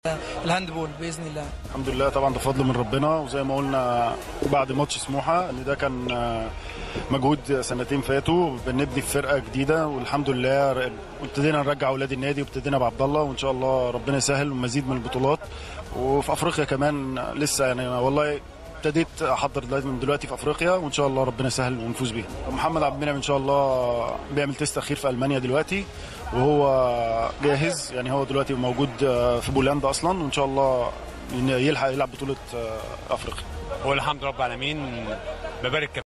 الهاندبول باذن الله الحمد لله طبعا ده فضل من ربنا وزي ما قلنا بعد ماتش سموحه ان ده كان مجهود سنتين فاتوا بنبني في فرقه جديده والحمد لله ابتدينا نرجع اولاد النادي وابتدينا بعبد الله وان شاء الله ربنا يسهل ومزيد من البطولات وفي افريقيا كمان لسه يعني والله ابتديت احضر دلوقتي من دلوقتي في افريقيا وان شاء الله ربنا يسهل ونفوز بيها محمد عبد المنعم ان شاء الله بيعمل تيست اخير في المانيا دلوقتي وهو جاهز يعني هو دلوقتي موجود في بولندا اصلا وان شاء الله يلحق يلعب بطوله افريقيا هو الحمد لله رب العالمين ببارك